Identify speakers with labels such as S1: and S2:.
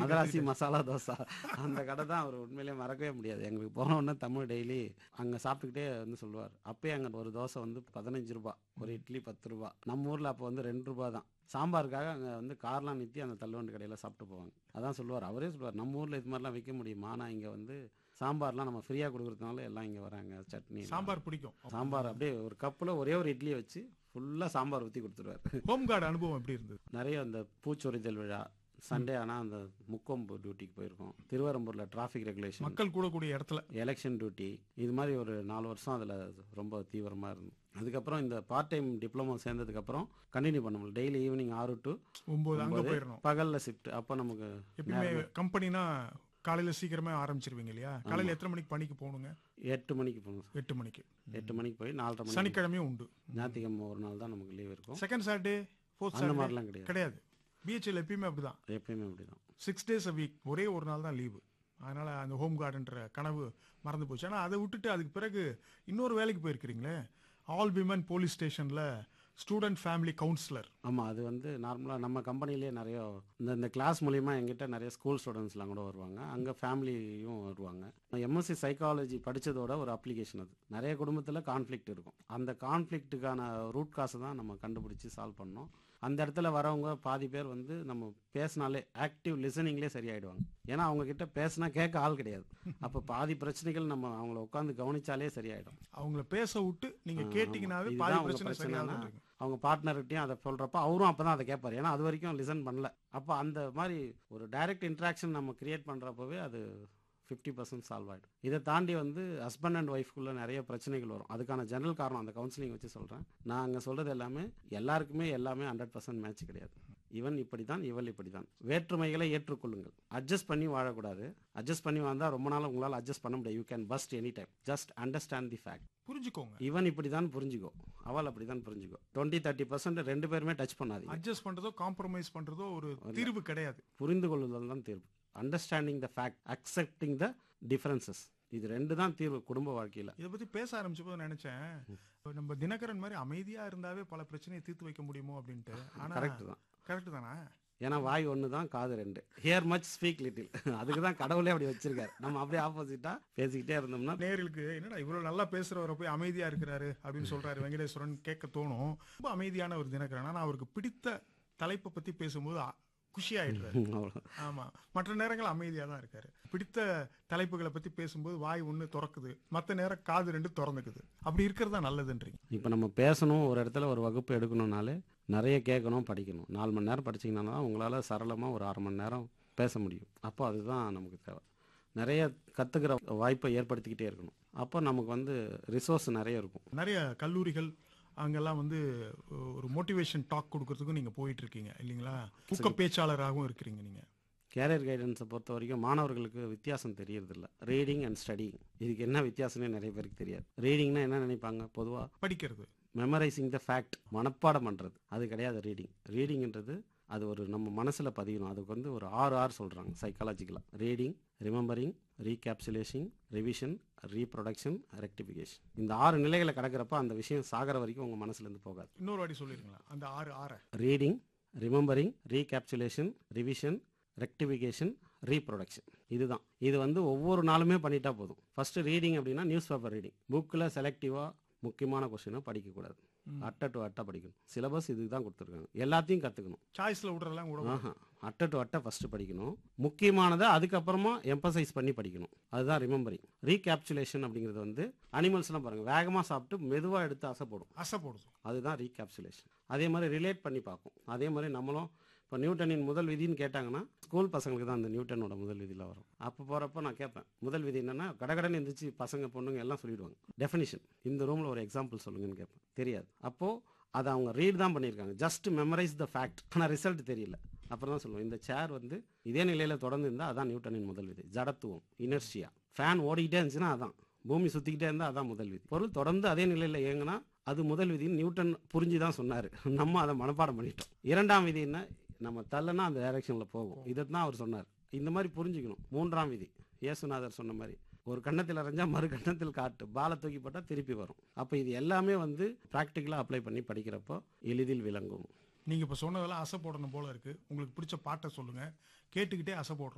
S1: மதராசி மசாலா தோசை அந்த கடை தான் அவர் உண்மையிலேயே மறக்கவே முடியாது எங்களுக்கு போன உடனே தமிழ் டெய்லி அங்கே சாப்பிட்டுக்கிட்டே வந்து சொல்லுவார் அப்பயே அங்கே ஒரு தோசை வந்து பதினஞ்சு ரூபா ஒரு இட்லி பத்து ரூபா நம்ம ஊரில் அப்போ வந்து ரெண்டு ரூபா தான் சாம்பாருக்காக அங்கே வந்து கார்லாம் நிறுத்தி அந்த தள்ளுவண்டி கடையில் சாப்பிட்டு போவாங்க அதான் சொல்லுவார் அவரே சொல்லுவார் நம்ம ஊரில் இது மாதிரிலாம் விற்க முடியுமா ஆனால் இங்கே வந்து சாம்பார்லாம் நம்ம ஃப்ரீயாக கொடுக்குறதுனால எல்லாம் இங்கே வராங்க சட்னி
S2: சாம்பார் பிடிக்கும்
S1: சாம்பார் அப்படியே ஒரு கப்பில் ஒரே ஒரு இட்லியை வச்சு ஃபுல்லாக சாம்பார் ஊற்றி கொடுத்துருவார்
S2: ஹோம் கார்டு அனுபவம் எப்படி இருந்தது
S1: நிறைய அந்த பூச்சொரிதல் விழா சண்டே ஆனால் அந்த முக்கொம்பு டியூட்டிக்கு போயிருக்கோம் திருவரம்பூரில் டிராஃபிக் ரெகுலேஷன்
S2: மக்கள் கூடக்கூடிய இடத்துல
S1: எலெக்ஷன் டியூட்டி இது மாதிரி ஒரு நாலு வருஷம் அதில் ரொம்ப தீவிரமாக இருந்தோம் அதுக்கப்புறம் இந்த பார்ட் டைம் டிப்ளமோ சேர்ந்ததுக்கப்புறம் கண்டினியூ பண்ண முடியல டெய்லி ஈவினிங் ஆறு டு
S2: ஒன்பது அங்க போயிடணும்
S1: பகலில் ஷிஃப்ட் அப்போ நமக்கு
S2: எப்பயுமே கம்பெனினா காலையில சீக்கிரமே ஆரம்பிச்சிருவீங்க இல்லையா காலையில எத்தனை மணிக்கு பணிக்கு போகணுங்க
S1: எட்டு மணிக்கு போகணும் சார்
S2: எட்டு மணிக்கு
S1: எட்டு மணிக்கு போய் நாலரை மணி
S2: சனிக்கிழமையும் உண்டு
S1: ஞாயிற்றுக்கிழமை ஒரு நாள் தான் நமக்கு லீவ் இருக்கும்
S2: செகண்ட் சாட்டர்டே ஃபோர்த்
S1: அந்த
S2: சாட்டர்டே
S1: மாதிரிலாம் கிடையாது
S2: கிடையாது பிஹெச்எல் எப்பயுமே அப்படிதான்
S1: எப்பயுமே அப்படி தான்
S2: சிக்ஸ் டேஸ் அ வீக் ஒரே ஒரு நாள் தான் லீவு அதனால அந்த ஹோம் கார்டுன்ற கனவு மறந்து போச்சு ஆனால் அதை விட்டுட்டு அதுக்கு பிறகு இன்னொரு வேலைக்கு போயிருக்கிறீங்களே ஆல் விமன் போலீஸ் ஸ்டேஷன்ல ஸ்டூடெண்ட் ஃபேமிலி கவுன்சிலர்
S1: ஆமாம் அது வந்து நார்மலாக நம்ம கம்பெனிலேயே நிறைய இந்த இந்த கிளாஸ் மூலிமா எங்கிட்ட நிறைய ஸ்கூல் ஸ்டூடெண்ட்ஸ்லாம் கூட வருவாங்க அங்கே ஃபேமிலியும் வருவாங்க எம்எஸ்சி சைக்காலஜி படித்ததோட ஒரு அப்ளிகேஷன் அது நிறைய குடும்பத்தில் கான்ஃப்ளிக்ட் இருக்கும் அந்த கான்ஃப்ளிக்ட்டுக்கான ரூட் காசை தான் நம்ம கண்டுபிடிச்சி சால்வ் பண்ணோம் அந்த இடத்துல வரவங்க பாதி பேர் வந்து நம்ம பேசினாலே ஆக்டிவ் லிசனிங்லேயே சரியாயிடுவாங்க ஏன்னா அவங்க கிட்ட பேசினா கேட்க ஆள் கிடையாது அப்போ பாதி பிரச்சனைகள் நம்ம அவங்கள உட்காந்து கவனிச்சாலே சரியாயிடும்
S2: அவங்கள பேச விட்டு நீங்க
S1: ஆ,
S2: கேட்டீங்கன்னாவே
S1: ஆமா.
S2: பாதி
S1: இதுதான் உங்க
S2: பிரச்சனை
S1: பிரச்சனைனா,
S2: சரியாகுதுன்றீங்க
S1: அவங்க பார்ட்னர்கிட்டையும் அதை சொல்றப்ப அவரும் அப்பதான் அதை கேட்பாரு ஏன்னா அது வரைக்கும் லிசன் பண்ணல அப்போ அந்த மாதிரி ஒரு டைரக்ட் இன்ட்ராக்ஷன் நம்ம கிரியேட் பண்றப்பவே அது ஃபிஃப்டி பர்சன்ட் சால்வ் ஆகிடும் இதை தாண்டி வந்து ஹஸ்பண்ட் அண்ட் ஒய்ஃப்குள்ள நிறைய பிரச்சனைகள் வரும் அதுக்கான ஜெனரல் காரணம் அந்த கவுன்சிலிங் வச்சு சொல்கிறேன் நான் அங்கே சொல்கிறது எல்லாமே எல்லாருக்குமே எல்லாமே ஹண்ட்ரட் பர்சன்ட் மேட்ச் கிடையாது இவன் இப்படி தான் இவள் இப்படி தான் வேற்றுமைகளை ஏற்றுக்கொள்ளுங்கள் அட்ஜஸ்ட் பண்ணி வாழக்கூடாது அட்ஜஸ்ட் பண்ணி வந்தால் ரொம்ப நாள் உங்களால் அட்ஜஸ்ட் பண்ண முடியாது you can burst any time just understand the fact
S2: புரிஞ்சுக்கோங்க
S1: இவன் இப்படி தான் புரிஞ்சுக்கோ அவள் அப்படி தான் புரிஞ்சுக்கோ டுவெண்ட்டி தேர்ட்டி பர்சன்ட் ரெண்டு பேருமே டச் பண்ணாதீங்க
S2: அட்ஜஸ்ட் பண்றதோ காம்ப்ரமைஸ் பண்றதோ ஒரு தீர்வு கிடையாது
S1: புரிந்து கொள்ளுதல் தான் தீர்வு understanding the fact accepting the differences இது ரெண்டு தான் தீர்வு குடும்ப வாழ்க்கையில்
S2: இதை பத்தி பேச ஆரம்பிச்சப்போ நினைச்சேன் இப்ப நம்ம தினகரன் மாதிரி அமைதியா இருந்தாவே பல பிரச்சனையை தீர்த்து வைக்க முடியுமோ அப்படின்ட்டு ஆனா
S1: கரெக்ட் தான்
S2: கரெக்ட் தானே
S1: ஏன்னா வாய் ஒன்று தான் காது ரெண்டு ஹியர் மச் ஸ்பீக் லிட்டில் அதுக்கு தான் கடவுளே அப்படி வச்சிருக்காரு நம்ம அப்படியே ஆப்போசிட்டா பேசிக்கிட்டே இருந்தோம்னா
S2: நேர்களுக்கு என்னடா இவ்வளவு நல்லா பேசுறவரை போய் அமைதியா இருக்கிறாரு அப்படின்னு சொல்றாரு வெங்கடேஸ்வரன் கேட்க தோணும் ரொம்ப அமைதியான ஒரு தினகரன் ஆனா அவருக்கு பிடித்த தலைப்பை பத்தி பேசும்போது அ- குஷி ஆயிடுறாரு
S1: அவ்வளோ
S2: ஆமா மற்ற நேரங்கள் அமைதியா தான் இருக்காரு பிடித்த தலைப்புகளை பத்தி பேசும்போது வாய் ஒண்ணு திறக்குது மத்த நேரம் காது ரெண்டு திறந்துக்குது அப்படி இருக்கிறது தான் நல்லதுன்றீங்க
S1: இப்போ நம்ம பேசணும் ஒரு இடத்துல ஒரு வகுப்பு எடுக்கணும்னாலே நிறைய கேட்கணும் படிக்கணும் நாலு மணி நேரம் படிச்சீங்கன்னா தான் உங்களால் சரளமாக ஒரு அரை மணி நேரம் பேச முடியும் அப்போ அதுதான் நமக்கு தேவை நிறைய கற்றுக்கிற வாய்ப்பை ஏற்படுத்திக்கிட்டே இருக்கணும் அப்போ நமக்கு வந்து ரிசோர்ஸ் நிறைய இருக்கும்
S2: நிறைய கல்லூரிகள் அங்கெல்லாம் வந்து ஒரு மோட்டிவேஷன் டாக் கொடுக்கறதுக்கும் நீங்க போயிட்டு இருக்கீங்க இல்லைங்களா ஊக்க பேச்சாளராகவும் இருக்கிறீங்க நீங்க
S1: கேரியர் கைடன்ஸை பொறுத்த வரைக்கும் மாணவர்களுக்கு வித்தியாசம் தெரியறதில்ல ரீடிங் அண்ட் ஸ்டடிங் இதுக்கு என்ன வித்தியாசம்னே நிறைய பேருக்கு தெரியாது ரீடிங்னா என்ன நினைப்பாங்க பொதுவாக
S2: படிக்கிறது
S1: மெமரைசிங் த ஃபேக்ட் மனப்பாடம் பண்ணுறது அது கிடையாது ரீடிங் ரீடிங்ன்றது அது ஒரு நம்ம மனசில் பதியணும் அதுக்கு வந்து ஒரு ஆறு ஆறு சொல்கிறாங்க சைக்காலஜிக்கலாக reading remembering recapsulation revision reproduction rectification இந்த ஆறு நிலைகளை கடக்கிறப்ப அந்த விஷயம் சாகிற வரைக்கும் உங்கள் மனசுலேருந்து போகாது
S2: இன்னொரு வாட்டி சொல்லிருங்களா அந்த ஆறு ஆற
S1: reading remembering recapsulation revision rectification reproduction இதுதான் இது வந்து ஒவ்வொரு நாளுமே பண்ணிட்டா போதும் ஃபர்ஸ்ட் ரீடிங் அப்படின்னா நியூஸ் பேப்பர் ரீடிங் புக்கில் செலக்டிவாக முக்கியமான கொஸ்டினை படிக்கக்கூடாது அட்டை டு அட்டை படிக்கணும் சிலபஸ் இதுக்கு தான் கொடுத்துருக்காங்க எல்லாத்தையும் கற்றுக்கணும்
S2: சாய்ஸ்ல விடுறதெல்லாம் கூட
S1: ஆஹா அட்டை டு அட்டை ஃபஸ்ட்டு படிக்கணும் முக்கியமானதை அதுக்கப்புறமா எம்பசைஸ் பண்ணி படிக்கணும் அதுதான் ரிமெம்பரிங் ரீகேப்சுலேஷன் அப்படிங்கிறது வந்து அனிமல்ஸ்லாம் பாருங்கள் வேகமாக சாப்பிட்டு மெதுவாக எடுத்து ஆசை போடும்
S2: அசை போடுது
S1: அதுதான் ரீகேப்சுலேஷன் அதே மாதிரி ரிலேட் பண்ணி பார்க்கும் அதே மாதிரி நம்மளும் இப்போ நியூட்டனின் முதல் விதின்னு கேட்டாங்கன்னா ஸ்கூல் பசங்களுக்கு தான் அந்த நியூட்டனோட முதல் விதியில் வரும் அப்போ போகிறப்ப நான் கேட்பேன் முதல் விதி என்னன்னா கடகடன் எந்திரிச்சு பசங்க பொண்ணுங்க எல்லாம் சொல்லிடுவாங்க டெஃபினிஷன் இந்த ரூமில் ஒரு எக்ஸாம்பிள் சொல்லுங்கன்னு கேட்பேன் தெரியாது அப்போது அதை அவங்க ரீட் தான் பண்ணியிருக்காங்க ஜஸ்ட் மெமரைஸ் த ஃபேக்ட் ஆனால் ரிசல்ட் தெரியல அப்புறம் தான் சொல்லுவோம் இந்த சேர் வந்து இதே நிலையில் தொடர்ந்து இருந்தால் அதான் நியூட்டனின் முதல் விதி ஜடத்துவம் இனர்ஷியா ஃபேன் ஓடிக்கிட்டே இருந்துச்சுன்னா அதான் பூமி சுற்றிக்கிட்டே இருந்தால் அதான் முதல் விதி பொருள் தொடர்ந்து அதே நிலையில் இயங்குனா அது முதல் விதின்னு நியூட்டன் புரிஞ்சு தான் சொன்னார் நம்ம அதை மனப்பாடம் பண்ணிட்டோம் இரண்டாம் விதி என்ன நம்ம தள்ளனா அந்த டைரக்ஷனில் போகும் இதை தான் அவர் சொன்னார் இந்த மாதிரி புரிஞ்சுக்கணும் மூன்றாம் விதி இயேசுநாதர் சொன்ன மாதிரி ஒரு கன்னத்தில் அரைஞ்சா மறு கன்னத்தில் காட்டு பாலை தூக்கி போட்டால் திருப்பி வரும் அப்போ இது எல்லாமே வந்து ப்ராக்டிக்கலாக அப்ளை பண்ணி படிக்கிறப்போ எளிதில் விளங்கும்
S2: நீங்க இப்ப சொன்னதெல்லாம் அசை போடணும் போல இருக்கு உங்களுக்கு பிடிச்ச பாட்டை சொல்லுங்க கேட்டுக்கிட்டே அசை போடுறோம்